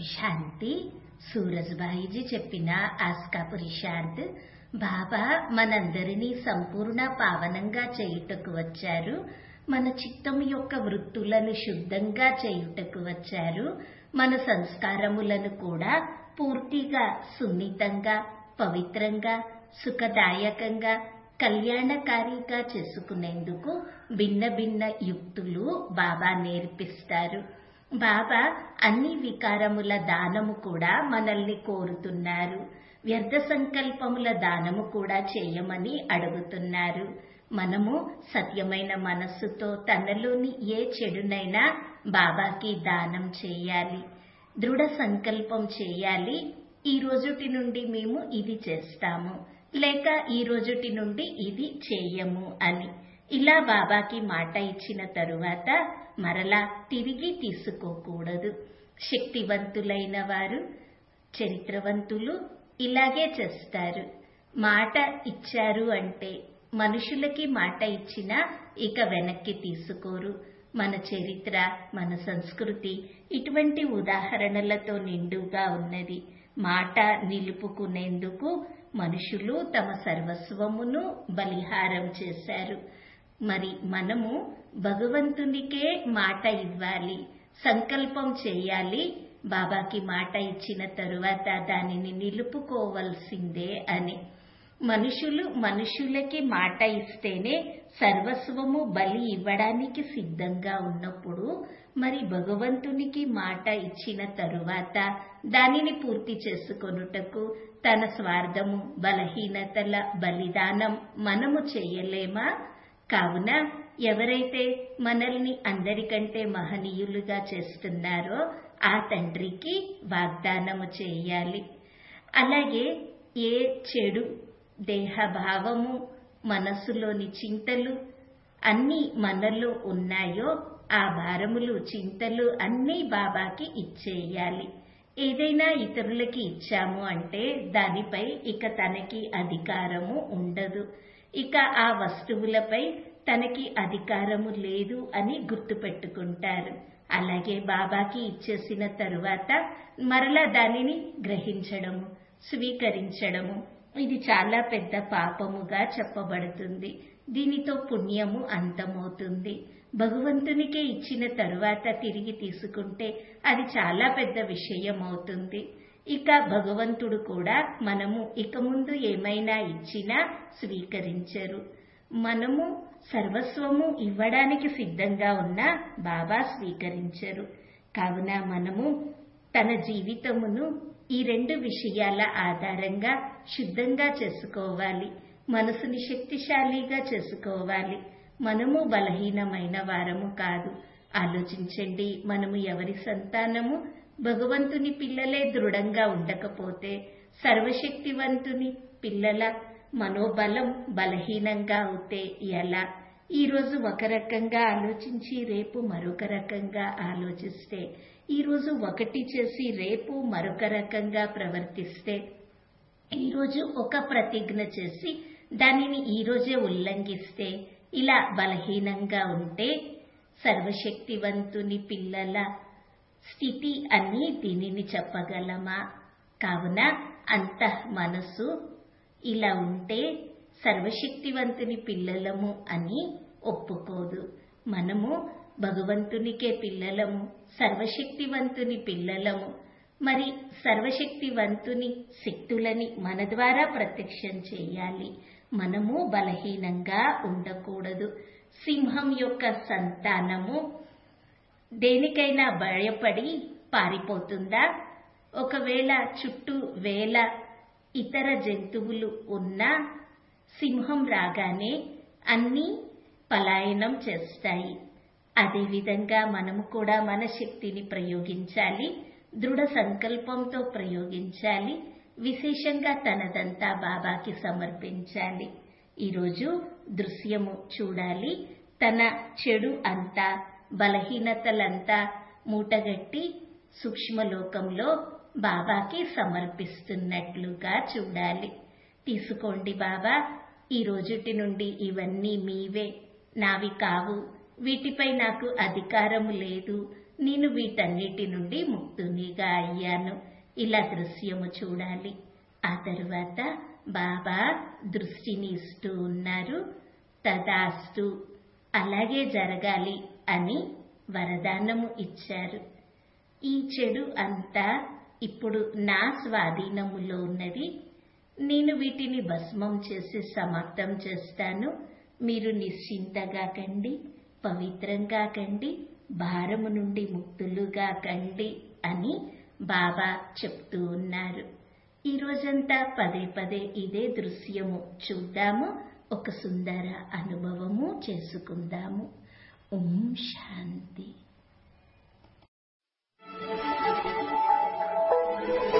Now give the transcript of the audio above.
శాంతి సూరజ్బాయిజీ చెప్పిన ఆస్కా పురుషార్థ్ బాబా మనందరినీ సంపూర్ణ పావనంగా చేయుటకు వచ్చారు మన చిత్తం యొక్క వృత్తులను శుద్ధంగా చేయుటకు వచ్చారు మన సంస్కారములను కూడా పూర్తిగా సున్నితంగా పవిత్రంగా సుఖదాయకంగా కళ్యాణకారిగా చేసుకునేందుకు భిన్న భిన్న యుక్తులు బాబా నేర్పిస్తారు బాబా అన్ని వికారముల దానము కూడా మనల్ని కోరుతున్నారు వ్యర్థ సంకల్పముల దానము కూడా చేయమని అడుగుతున్నారు మనము సత్యమైన మనస్సుతో తనలోని ఏ చెడునైనా బాబాకి దానం చేయాలి దృఢ సంకల్పం చేయాలి ఈ రోజుటి నుండి మేము ఇది చేస్తాము లేక ఈ రోజుటి నుండి ఇది చేయము అని ఇలా బాబాకి మాట ఇచ్చిన తరువాత మరలా తిరిగి తీసుకోకూడదు శక్తివంతులైన వారు చరిత్రవంతులు ఇలాగే చేస్తారు మాట ఇచ్చారు అంటే మనుషులకి మాట ఇచ్చినా ఇక వెనక్కి తీసుకోరు మన చరిత్ర మన సంస్కృతి ఇటువంటి ఉదాహరణలతో నిండుగా ఉన్నది మాట నిలుపుకునేందుకు మనుషులు తమ సర్వస్వమును బలిహారం చేశారు మరి మనము భగవంతునికే మాట ఇవ్వాలి సంకల్పం చేయాలి బాబాకి మాట ఇచ్చిన తరువాత దానిని నిలుపుకోవలసిందే అని మనుషులు మనుషులకి మాట ఇస్తేనే సర్వస్వము బలి ఇవ్వడానికి సిద్ధంగా ఉన్నప్పుడు మరి భగవంతునికి మాట ఇచ్చిన తరువాత దానిని పూర్తి చేసుకొనుటకు తన స్వార్థము బలహీనతల బలిదానం మనము చేయలేమా కావున ఎవరైతే మనల్ని అందరికంటే మహనీయులుగా చేస్తున్నారో ఆ తండ్రికి వాగ్దానము చేయాలి అలాగే ఏ చెడు దేహభావము మనస్సులోని చింతలు అన్ని మనలో ఉన్నాయో ఆ భారములు చింతలు అన్నీ బాబాకి ఇచ్చేయాలి ఏదైనా ఇతరులకి ఇచ్చాము అంటే దానిపై ఇక తనకి అధికారము ఉండదు ఇక ఆ వస్తువులపై తనకి అధికారము లేదు అని గుర్తుపెట్టుకుంటారు అలాగే బాబాకి ఇచ్చేసిన తరువాత మరలా దానిని గ్రహించడము స్వీకరించడము ఇది చాలా పెద్ద పాపముగా చెప్పబడుతుంది దీనితో పుణ్యము అంతమవుతుంది భగవంతునికే ఇచ్చిన తరువాత తిరిగి తీసుకుంటే అది చాలా పెద్ద విషయం అవుతుంది ఇక భగవంతుడు కూడా మనము ఇక ముందు ఏమైనా ఇచ్చినా స్వీకరించరు మనము సర్వస్వము ఇవ్వడానికి సిద్ధంగా ఉన్నా బాబా స్వీకరించరు కావున మనము తన జీవితమును ఈ రెండు విషయాల ఆధారంగా శుద్ధంగా చేసుకోవాలి మనసుని శక్తిశాలిగా చేసుకోవాలి మనము బలహీనమైన వారము కాదు ఆలోచించండి మనము ఎవరి సంతానము భగవంతుని పిల్లలే దృఢంగా ఉండకపోతే సర్వశక్తివంతుని పిల్లల మనోబలం బలహీనంగా అవుతే ఎలా ఈరోజు ఒక రకంగా ఆలోచించి రేపు మరొక రకంగా ఆలోచిస్తే ఈరోజు ఒకటి చేసి రేపు మరొక రకంగా ప్రవర్తిస్తే ఈరోజు ఒక ప్రతిజ్ఞ చేసి దానిని ఈరోజే ఉల్లంఘిస్తే ఇలా బలహీనంగా ఉంటే సర్వశక్తివంతుని పిల్లల స్థితి అని దీనిని చెప్పగలమా కావున అంత మనసు ఇలా ఉంటే సర్వశక్తివంతుని పిల్లలము అని ఒప్పుకోదు మనము భగవంతునికే పిల్లలము సర్వశక్తివంతుని పిల్లలము మరి సర్వశక్తివంతుని శక్తులని మన ద్వారా ప్రత్యక్షం చేయాలి మనము బలహీనంగా ఉండకూడదు సింహం యొక్క సంతానము దేనికైనా భయపడి పారిపోతుందా ఒకవేళ చుట్టూ వేల ఇతర జంతువులు ఉన్నా సింహం రాగానే అన్నీ పలాయనం చేస్తాయి అదేవిధంగా మనము కూడా మన శక్తిని ప్రయోగించాలి దృఢ సంకల్పంతో ప్రయోగించాలి విశేషంగా తనదంతా బాబాకి సమర్పించాలి ఈరోజు దృశ్యము చూడాలి తన చెడు అంతా బలహీనతలంతా మూటగట్టి సూక్ష్మలోకంలో బాబాకి సమర్పిస్తున్నట్లుగా చూడాలి తీసుకోండి బాబా ఈ రోజుటి నుండి ఇవన్నీ మీవే నావి కావు వీటిపై నాకు అధికారము లేదు నేను వీటన్నిటి నుండి ముక్తునిగా అయ్యాను ఇలా దృశ్యము చూడాలి ఆ తరువాత బాబా దృష్టిని ఇస్తూ ఉన్నారు తదాస్తు అలాగే జరగాలి అని వరదానము ఇచ్చారు ఈ చెడు అంతా ఇప్పుడు నా స్వాధీనములో ఉన్నది నేను వీటిని భస్మం చేసి సమాప్తం చేస్తాను మీరు నిశ్చింతగా కండి పవిత్రంగా కండి భారము నుండి ముక్తులుగా కండి అని బాబా చెప్తూ ఉన్నారు ఈ రోజంతా పదే పదే ఇదే దృశ్యము చూద్దాము ఒక సుందర అనుభవము చేసుకుందాము ఓం శాంతి